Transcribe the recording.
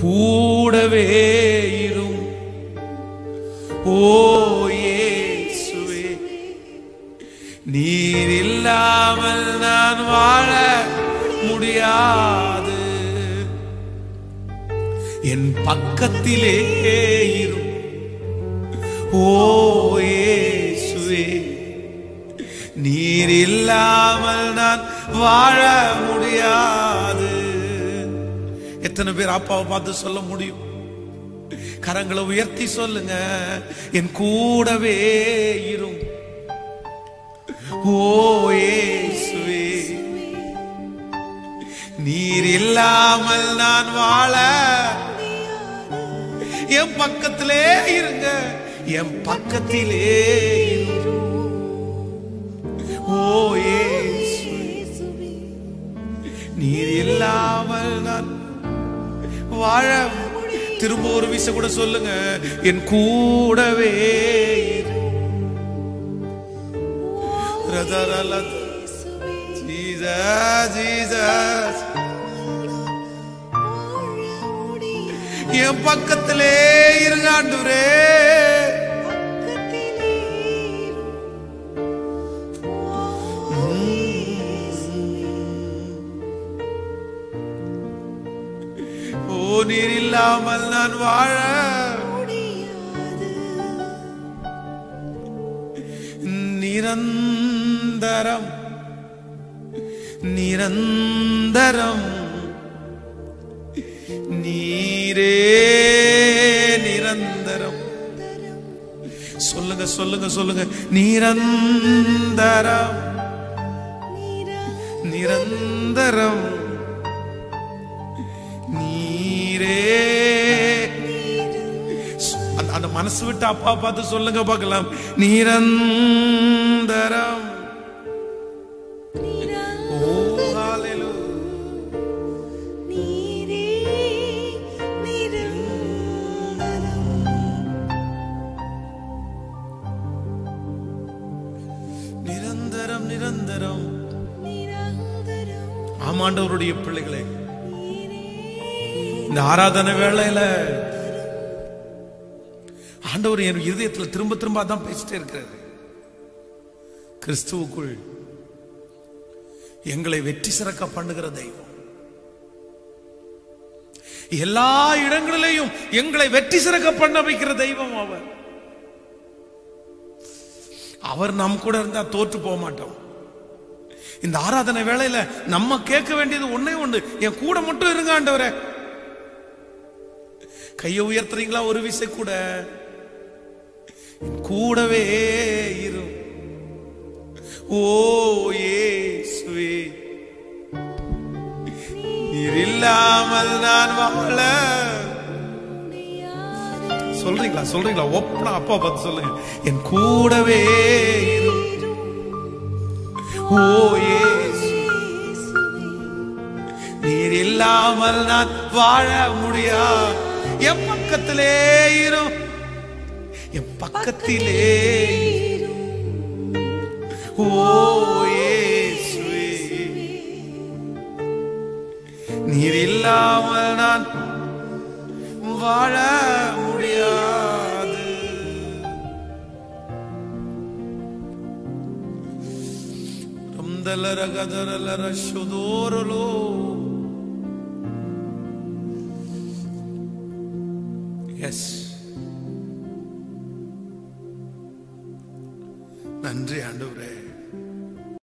கூடவே இரும் ஓ இயேசுவே நீர் இல்லாமல் நான் வாழ முடியாது என் பக்கத்திலே இரும் ஓ இயேசுவே நீர் இல்லாமல் நான் வாழ முடியாது எத்தனை பேர் அப்பாவை பார்த்து சொல்ல முடியும் கரங்களை உயர்த்தி சொல்லுங்க என் கூடவே இரும் ஓ இயேசுவே நீர் இல்லாமல் நான் வாழ என் பக்கத்திலே இருங்க என் பக்கத்திலே இரு. ஓ இயேசுவே நீர் இல்லாமல் நான் வாழ திரும்ப ஒரு விஷய கூட சொல்லுங்க என் கூடவே இரு. ரதரலத. Jesus, Jesus. என் பக்கத்திலே இருங்க ஆண்டவரே ஓ நீர் இல்லாமல் நான் வாழ நிரந்தரம் நிரந்தரம் நீரே நிரந்தரம் சொல்லுங்க சொல்லுங்க சொல்லுங்க நிரந்தரம் நிரந்தரம் நீரே அந்த அந்த மனசு விட்டு அப்பா பார்த்து சொல்லுங்க பார்க்கலாம் நிரந்தரம் ஓ ஹalleluya நிரந்தரம் நிரந்தரம் ஆமாண்டவருடைய பிள்ளைகளே இந்த ஆராதனை வேளையில ஆண்டவர் என் இருதயத்துல திரும்ப திரும்ப அதான் பேசிட்டே இருக்கிறாரு கிறிஸ்துவுக்குள் எங்களை வெற்றி சிறக்க பண்ணுகிற தெய்வம் எல்லா இடங்களிலேயும் எங்களை வெற்றி சிறக்க பண்ண வைக்கிற தெய்வம் அவர் அவர் நம் கூட இருந்தா தோற்று போக மாட்டோம் இந்த ஆராதனை வேளையில நம்ம கேட்க வேண்டியது ஒண்ணே ஒண்ணு என் கூட மட்டும் இருங்க ஆண்டவரே கையை உயர்த்துறீங்களா ஒரு விசை கூட என் கூடவே இரு ஓ இயேசுவே நீர் இல்லாமல் நான் வாழ சொல்றீங்களா சொல்றீங்களா ஒப்பனா அப்பா பார்த்து சொல்லுங்க என் கூடவே இரு ஓ இயேசு நீர் இல்லாமல் நான் வாழ முடியா என் பக்கத்திலே இரு என் பக்கத்திலே ஓ இயேசுவே நீர் இல்லாமல் நான் வாழ முடியாது ರಂದಲರ ಗದರಲರ ಶುದೋರಲೋ எஸ் நன்றி ஆண்டவரே